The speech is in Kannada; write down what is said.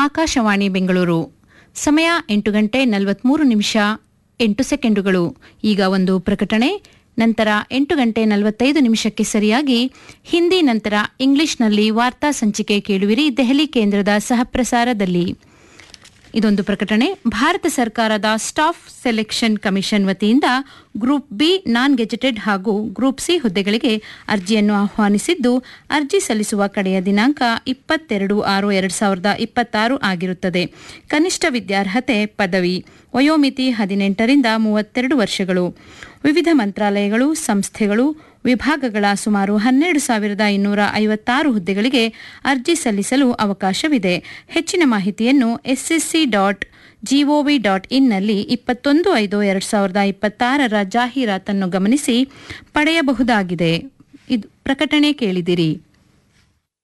ಆಕಾಶವಾಣಿ ಬೆಂಗಳೂರು ಸಮಯ ಎಂಟು ಗಂಟೆ ನಲವತ್ಮೂರು ನಿಮಿಷ ಎಂಟು ಸೆಕೆಂಡುಗಳು ಈಗ ಒಂದು ಪ್ರಕಟಣೆ ನಂತರ ಎಂಟು ಗಂಟೆ ನಲವತ್ತೈದು ನಿಮಿಷಕ್ಕೆ ಸರಿಯಾಗಿ ಹಿಂದಿ ನಂತರ ಇಂಗ್ಲಿಷ್ನಲ್ಲಿ ವಾರ್ತಾ ಸಂಚಿಕೆ ಕೇಳುವಿರಿ ದೆಹಲಿ ಕೇಂದ್ರದ ಸಹಪ್ರಸಾರದಲ್ಲಿ ಇದೊಂದು ಪ್ರಕಟಣೆ ಭಾರತ ಸರ್ಕಾರದ ಸ್ಟಾಫ್ ಸೆಲೆಕ್ಷನ್ ಕಮಿಷನ್ ವತಿಯಿಂದ ಗ್ರೂಪ್ ಬಿ ನಾನ್ ಗೆಜೆಟೆಡ್ ಹಾಗೂ ಗ್ರೂಪ್ ಸಿ ಹುದ್ದೆಗಳಿಗೆ ಅರ್ಜಿಯನ್ನು ಆಹ್ವಾನಿಸಿದ್ದು ಅರ್ಜಿ ಸಲ್ಲಿಸುವ ಕಡೆಯ ದಿನಾಂಕ ಇಪ್ಪತ್ತೆರಡು ಆರು ಎರಡು ಸಾವಿರದ ಇಪ್ಪತ್ತಾರು ಆಗಿರುತ್ತದೆ ಕನಿಷ್ಠ ವಿದ್ಯಾರ್ಹತೆ ಪದವಿ ವಯೋಮಿತಿ ಹದಿನೆಂಟರಿಂದ ಮೂವತ್ತೆರಡು ವರ್ಷಗಳು ವಿವಿಧ ಮಂತ್ರಾಲಯಗಳು ಸಂಸ್ಥೆಗಳು ವಿಭಾಗಗಳ ಸುಮಾರು ಹನ್ನೆರಡು ಸಾವಿರದ ಇನ್ನೂರ ಐವತ್ತಾರು ಹುದ್ದೆಗಳಿಗೆ ಅರ್ಜಿ ಸಲ್ಲಿಸಲು ಅವಕಾಶವಿದೆ ಹೆಚ್ಚಿನ ಮಾಹಿತಿಯನ್ನು ಎಸ್ಎಸ್ಸಿ ಡಾಟ್ ಜಿಒವಿ ಡಾಟ್ ಇನ್ನಲ್ಲಿ ಇಪ್ಪತ್ತೊಂದು ಐದು ಎರಡು ಸಾವಿರದ ಇಪ್ಪತ್ತಾರರ ಜಾಹೀರಾತನ್ನು ಗಮನಿಸಿ ಪಡೆಯಬಹುದಾಗಿದೆ ಇದು ಪ್ರಕಟಣೆ ಕೇಳಿದಿರಿ